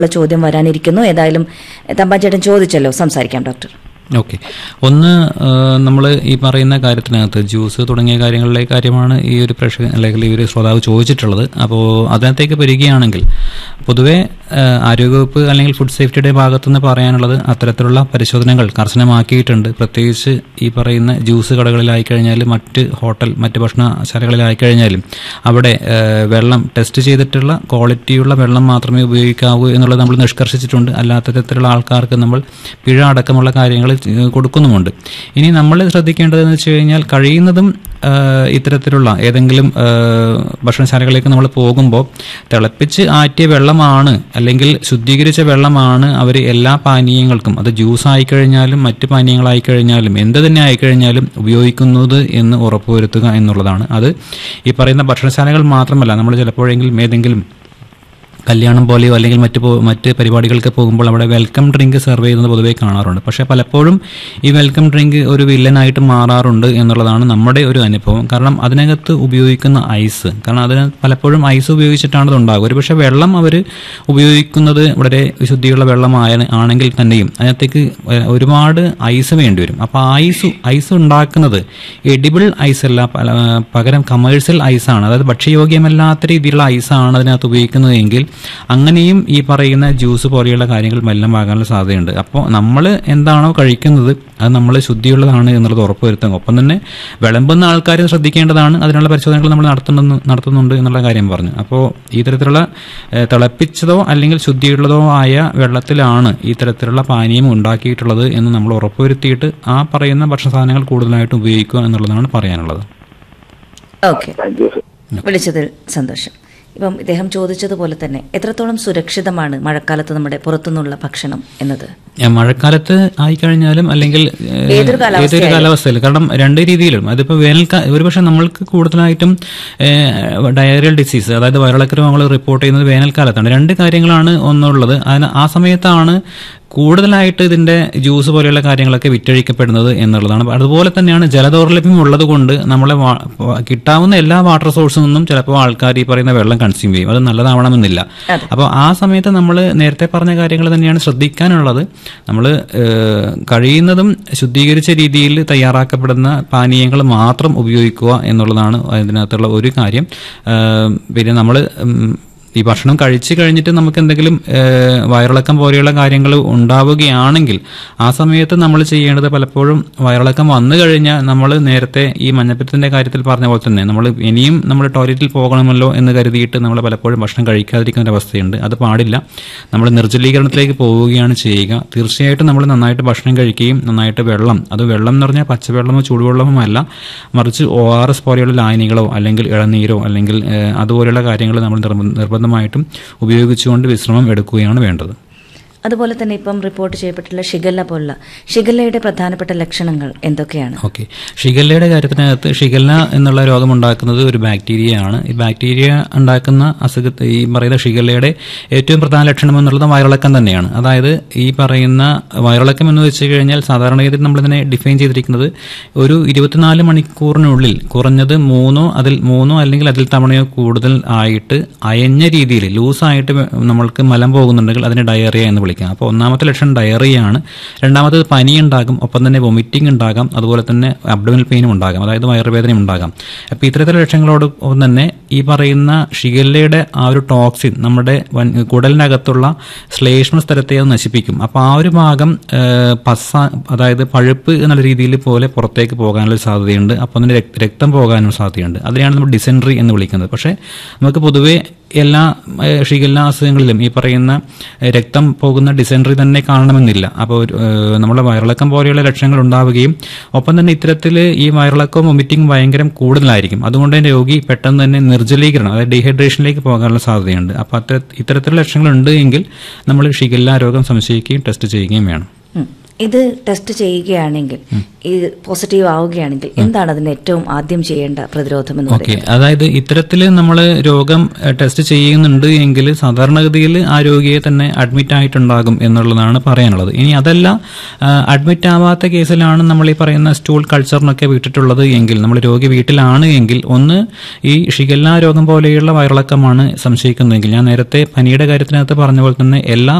ഉള്ള ചോദ്യം വരാനിരിക്കുന്നു ഏതായാലും തമ്പാച്ചേട്ടൻ ചോദിച്ചല്ലോ സംസാരിക്കാം ഡോക്ടർ ഓക്കെ ഒന്ന് നമ്മൾ ഈ പറയുന്ന കാര്യത്തിനകത്ത് ജ്യൂസ് തുടങ്ങിയ കാര്യങ്ങളിലെ കാര്യമാണ് ഈ ഒരു പ്രേക്ഷകൻ അല്ലെങ്കിൽ ഈ ഒരു ശ്രോതാവ് ചോദിച്ചിട്ടുള്ളത് അപ്പോൾ അതിനകത്തേക്ക് വരികയാണെങ്കിൽ പൊതുവെ ആ, ആരോഗ്യവകുപ്പ് അല്ലെങ്കിൽ ഫുഡ് സേഫ്റ്റിയുടെ ഭാഗത്തുനിന്ന് പറയാനുള്ളത് അത്തരത്തിലുള്ള പരിശോധനകൾ കർശനമാക്കിയിട്ടുണ്ട് പ്രത്യേകിച്ച് ഈ പറയുന്ന ജ്യൂസ് കടകളിലായി കഴിഞ്ഞാൽ മറ്റ് ഹോട്ടൽ മറ്റ് ഭക്ഷണശാലകളിലായി കഴിഞ്ഞാലും അവിടെ ആ, വെള്ളം ടെസ്റ്റ് ചെയ്തിട്ടുള്ള ക്വാളിറ്റിയുള്ള വെള്ളം മാത്രമേ ഉപയോഗിക്കാവൂ എന്നുള്ളത് നമ്മൾ നിഷ്കർഷിച്ചിട്ടുണ്ട് അല്ലാത്ത തരത്തിലുള്ള ആൾക്കാർക്ക് നമ്മൾ പിഴ അടക്കമുള്ള കാര്യങ്ങൾ ചെ- കൊടുക്കുന്നുമുണ്ട് ഇനി നമ്മൾ ശ്രദ്ധിക്കേണ്ടതെന്ന് വെച്ച് കഴിഞ്ഞാൽ കഴിയുന്നതും ആ, ഇത്തരത്തിലുള്ള ഏതെങ്കിലും ആ, ഭക്ഷണശാലകളിലേക്ക് നമ്മൾ പോകുമ്പോൾ തിളപ്പിച്ച് ആറ്റിയ വെള്ളമാണ് അല്ലെങ്കിൽ ശുദ്ധീകരിച്ച വെള്ളമാണ് അവർ എല്ലാ പാനീയങ്ങൾക്കും അത് ജ്യൂസ് ആയിക്കഴിഞ്ഞാലും മറ്റ് പാനീയങ്ങളായി കഴിഞ്ഞാലും എന്ത് തന്നെ ആയിക്കഴിഞ്ഞാലും ഉപയോഗിക്കുന്നത് എന്ന് ഉറപ്പുവരുത്തുക എന്നുള്ളതാണ് അത് ഈ പറയുന്ന ഭക്ഷണശാലകൾ മാത്രമല്ല നമ്മൾ ചിലപ്പോഴെങ്കിലും ഏതെങ്കിലും കല്യാണം പോലെയോ അല്ലെങ്കിൽ മറ്റ് പോ- മറ്റ് പരിപാടികൾക്ക് പോകുമ്പോൾ അവിടെ വെൽക്കം ഡ്രിങ്ക് സെർവ് ചെയ്യുന്നത് പൊതുവേ കാണാറുണ്ട് പക്ഷേ പലപ്പോഴും ഈ വെൽക്കം ഡ്രിങ്ക് ഒരു വില്ലനായിട്ട് മാറാറുണ്ട് എന്നുള്ളതാണ് നമ്മുടെ ഒരു അനുഭവം കാരണം അതിനകത്ത് ഉപയോഗിക്കുന്ന ഐസ് കാരണം അതിന് പലപ്പോഴും ഐസ് ഉപയോഗിച്ചിട്ടാണ് ഇത് ഉണ്ടാകുക ഒരു പക്ഷേ വെള്ളം അവർ ഉപയോഗിക്കുന്നത് വളരെ ശുദ്ധിയുള്ള വെള്ളമായ ആണെങ്കിൽ തന്നെയും അതിനകത്തേക്ക് ഒരുപാട് ഐസ് വേണ്ടി വരും അപ്പോൾ ഐസ് ഐസ് ഉണ്ടാക്കുന്നത് എഡിബിൾ ഐസ് അല്ല പല- പകരം കമേഴ്സ്യൽ ഐസാണ് അതായത് ഭക്ഷ്യയോഗ്യമല്ലാത്ത രീതിയിലുള്ള ഐസാണ് അതിനകത്ത് ഉപയോഗിക്കുന്നതെങ്കിൽ അങ്ങനെയും ഈ പറയുന്ന ജ്യൂസ് പോലെയുള്ള കാര്യങ്ങൾ മലിനമാകാനുള്ള സാധ്യതയുണ്ട് അപ്പോൾ നമ്മൾ എന്താണോ കഴിക്കുന്നത് അത് നമ്മൾ ശുദ്ധിയുള്ളതാണ് എന്നുള്ളത് ഉറപ്പുവരുത്തുക ഒപ്പം തന്നെ വിളമ്പുന്ന ആൾക്കാരും ശ്രദ്ധിക്കേണ്ടതാണ് അതിനുള്ള പരിശോധനകൾ നമ്മൾ നടത്തുന്നു നടത്തുന്നുണ്ട് എന്നുള്ള കാര്യം പറഞ്ഞു അപ്പോൾ ഈ തരത്തിലുള്ള ഏഹ്, തിളപ്പിച്ചതോ അല്ലെങ്കിൽ ശുദ്ധിയുള്ളതോ ആയ വെള്ളത്തിലാണ് ഈ തരത്തിലുള്ള പാനീയം ഉണ്ടാക്കിയിട്ടുള്ളത് എന്ന് നമ്മൾ ഉറപ്പുവരുത്തിയിട്ട് ആ പറയുന്ന ഭക്ഷണ സാധനങ്ങൾ കൂടുതലായിട്ട് ഉപയോഗിക്കുക എന്നുള്ളതാണ് പറയാനുള്ളത് ഓക്കെ വിളിച്ചതിൽ സന്തോഷം ഇപ്പം ഇദ്ദേഹം ചോദിച്ചതുപോലെ തന്നെ എത്രത്തോളം സുരക്ഷിതമാണ് മഴക്കാലത്ത് നമ്മുടെ പുറത്തുനിന്നുള്ള ഭക്ഷണം എന്നത് ഏഹ് മഴക്കാലത്ത് ആയിക്കഴിഞ്ഞാലും അല്ലെങ്കിൽ ഏഹ്, ഏതൊരു കാലാവസ്ഥയായാലും. ഏതൊരു കാലാവസ്ഥയിൽ കാരണം രണ്ട് രീതിയിലും അതിപ്പോൾ വേനൽക്കാല ഒരുപക്ഷെ നമ്മൾക്ക് കൂടുതലായിട്ടും ഡയറിയൽ ഡിസീസ് അതായത് വയറിളക്ക രോഗങ്ങൾ റിപ്പോർട്ട് ചെയ്യുന്നത് വേനൽക്കാലത്താണ് രണ്ട് കാര്യങ്ങളാണ് ഒന്നുള്ളത് അതിന് ആ സമയത്താണ് കൂടുതലായിട്ട് ഇതിന്റെ ജ്യൂസ് പോലെയുള്ള കാര്യങ്ങളൊക്കെ വിറ്റഴിക്കപ്പെടുന്നത് എന്നുള്ളതാണ് അതുപോലെ തന്നെയാണ് ജലദൗർലഭ്യം ഉള്ളത് കൊണ്ട് നമ്മളെ വാ- വ- കിട്ടാവുന്ന എല്ലാ വാട്ടർ സോഴ്സിൽ നിന്നും ചിലപ്പോൾ ആൾക്കാർ ഈ പറയുന്ന വെള്ളം കൺസ്യൂം ചെയ്യും അത് നല്ലതാവണമെന്നില്ല അപ്പോൾ ആ സമയത്ത് നമ്മൾ നേരത്തെ പറഞ്ഞ കാര്യങ്ങൾ തന്നെയാണ് ശ്രദ്ധിക്കാനുള്ളത് നമ്മൾ കഴിയുന്നതും ശുദ്ധീകരിച്ച രീതിയിൽ തയ്യാറാക്കപ്പെടുന്ന പാനീയങ്ങൾ മാത്രം ഉപയോഗിക്കുക എന്നുള്ളതാണ് അതിനകത്തുള്ള ഒരു കാര്യം ഏഹ് പിന്നെ നമ്മൾ ഈ ഭക്ഷണം കഴിച്ചു കഴിഞ്ഞിട്ട് നമുക്ക് എന്തെങ്കിലും ഏഹ്, വയറിളക്കം പോലെയുള്ള കാര്യങ്ങൾ ഉണ്ടാവുകയാണെങ്കിൽ ആ സമയത്ത് നമ്മൾ ചെയ്യേണ്ടത് പലപ്പോഴും വയറിളക്കം വന്നു കഴിഞ്ഞാൽ നമ്മൾ നേരത്തെ ഈ മഞ്ഞപ്പിത്തത്തിന്റെ കാര്യത്തിൽ പറഞ്ഞ പോലെ തന്നെ നമ്മൾ ഇനിയും നമ്മൾ ടോയ്ലറ്റിൽ പോകണമല്ലോ എന്ന് കരുതിയിട്ട് നമ്മൾ പലപ്പോഴും ഭക്ഷണം കഴിക്കാതിരിക്കുന്ന ഒരു അവസ്ഥയുണ്ട് അത് പാടില്ല നമ്മൾ നിർജ്ജലീകരണത്തിലേക്ക് പോവുകയാണ് ചെയ്യുക തീർച്ചയായിട്ടും നമ്മൾ നന്നായിട്ട് ഭക്ഷണം കഴിക്കുകയും നന്നായിട്ട് വെള്ളം അത് വെള്ളം എന്ന് പറഞ്ഞാൽ പച്ചവെള്ളമോ ചൂടുവെള്ളമോ അല്ല മറിച്ച് ഒ ആർ എസ് പോലെയുള്ള ലായനികളോ അല്ലെങ്കിൽ ഇളനീരോ അല്ലെങ്കിൽ ഏഹ്, അതുപോലെയുള്ള കാര്യങ്ങൾ നമ്മൾ നിർബ- നിർബന്ധമായിട്ടും ഉപയോഗിച്ചുകൊണ്ട് വിശ്രമം എടുക്കുകയാണ് വേണ്ടത് അതുപോലെ തന്നെ ഇപ്പം റിപ്പോർട്ട് ചെയ്യപ്പെട്ടുള്ള ഷിഗല്ല പോലുള്ള ഷിഗല്ലയുടെ പ്രധാനപ്പെട്ട ലക്ഷണങ്ങൾ എന്തൊക്കെയാണ് ഓക്കെ ഷിഗല്ലയുടെ കാര്യത്തിനകത്ത് ഷിഗല്ല എന്നുള്ള രോഗം ഉണ്ടാക്കുന്നത് ഒരു ബാക്ടീരിയയാണ് ഈ ബാക്ടീരിയ ഉണ്ടാക്കുന്ന അസുഖത്തെ ഈ പറയുന്ന ഷിഗല്ലയുടെ ഏറ്റവും പ്രധാന ലക്ഷണം എന്നുള്ളത് വയറിളക്കം തന്നെയാണ് അതായത് ഈ പറയുന്ന വയറിളക്കം എന്ന് വെച്ച് കഴിഞ്ഞാൽ സാധാരണഗതിയിൽ നമ്മളിതിനെ ഡിഫൈൻ ചെയ്തിരിക്കുന്നത് ഒരു ഇരുപത്തിനാല് മണിക്കൂറിനുള്ളിൽ കുറഞ്ഞത് മൂന്നോ അതിൽ മൂന്നോ അല്ലെങ്കിൽ അതിൽ തവണയോ കൂടുതൽ ആയിട്ട് അയഞ്ഞ രീതിയിൽ ലൂസായിട്ട് നമ്മൾക്ക് മലം പോകുന്നുണ്ടെങ്കിൽ അതിനെ ഡയറിയ എന്ന് വിളിക്കാം അപ്പോൾ ഒന്നാമത്തെ ലക്ഷണം ഡയറിയാണ് രണ്ടാമത്തേത് പനി ഉണ്ടാകും ഒപ്പം തന്നെ വൊമിറ്റിംഗ് ഉണ്ടാകാം അതുപോലെ തന്നെ അബ്ഡമിനൽ പെയിനും ഉണ്ടാകാം അതായത് വയറുവേദനയും ഉണ്ടാകാം അപ്പോൾ ഇത്തരത്തിലുള്ള ലക്ഷണങ്ങളോട് ഒപ്പം തന്നെ ഈ പറയുന്ന ഷിഗല്ലയുടെ ആ ഒരു ടോക്സിൻ നമ്മുടെ വൻ- കുടലിനകത്തുള്ള ശ്ലേഷ്മ സ്ഥലത്തെ അത് നശിപ്പിക്കും അപ്പോൾ ആ ഒരു ഭാഗം ഏഹ്, പസ അതായത് പഴുപ്പ് എന്നുള്ള രീതിയിൽ പോലെ പുറത്തേക്ക് പോകാനുള്ള ഒരു സാധ്യതയുണ്ട് അപ്പോൾ അതിന് രക്- രക്തം പോകാനും സാധ്യതയുണ്ട് അതിനെയാണ് നമ്മൾ ഡിസെൻട്രി എന്ന് വിളിക്കുന്നത് പക്ഷേ നമുക്ക് പൊതുവേ എല്ലാ ഏഹ്, ഷിഗല്ല അസുഖങ്ങളിലും ഈ പറയുന്ന ഏഹ്, രക്തം പോകുന്ന ഡിസെൻട്രി തന്നെ കാണണമെന്നില്ല അപ്പോൾ ഒരു, ഏഹ്, നമ്മളെ വയറിളക്കം പോലെയുള്ള ലക്ഷണങ്ങൾ ഉണ്ടാവുകയും ഒപ്പം തന്നെ ഇത്തരത്തിൽ ഈ വയറിളക്കവും വൊമിറ്റിംഗ് ഭയങ്കര കൂടുതലായിരിക്കും അതുകൊണ്ട് തന്നെ രോഗി പെട്ടെന്ന് തന്നെ നിർജ്ജലീകരണം അതായത് ഡീഹൈഡ്രേഷനിലേക്ക് പോകാനുള്ള സാധ്യതയുണ്ട് അപ്പോൾ അത്തര ഇത്തരത്തിലുള്ള ലക്ഷണങ്ങൾ ഉണ്ട് എങ്കിൽ നമ്മൾ ഷിഗല്ല രോഗം സംശയിക്കുകയും ടെസ്റ്റ് ചെയ്യുകയും വേണം ഉം. ഇത് ടെസ്റ്റ് ചെയ്യുകയാണെങ്കിൽ ഈ പോസിറ്റീവ് ആവുകയാണെങ്കിൽ എന്താണ് അതിന് ഏറ്റവും ആദ്യം ചെയ്യേണ്ട പ്രതിരോധം എന്ന് ഓക്കെ പറയുന്നത് അതായത് ഇത്തരത്തിൽ നമ്മൾ രോഗം എഹ്, ടെസ്റ്റ് ചെയ്യുന്നുണ്ട് എങ്കിൽ സാധാരണഗതിയിൽ ആ രോഗിയെ തന്നെ അഡ്മിറ്റ് ആയിട്ടുണ്ടാകും എന്നുള്ളതാണ് പറയാനുള്ളത് ഇനി അതല്ല അഡ്മിറ്റ് ആവാത്ത കേസിലാണ് നമ്മൾ ഈ പറയുന്ന സ്റ്റൂൾ കൾച്ചറിനൊക്കെ വിട്ടിട്ടുള്ളത് എങ്കിൽ നമ്മൾ രോഗി വീട്ടിലാണ് എങ്കിൽ ഒന്ന് ഈ ഷിഗല്ല രോഗം പോലെയുള്ള വയറിളക്കമാണ് സംശയിക്കുന്നതെങ്കിൽ ഞാൻ നേരത്തെ പനിയുടെ കാര്യത്തിനകത്ത് പറഞ്ഞ പോലെ തന്നെ എല്ലാ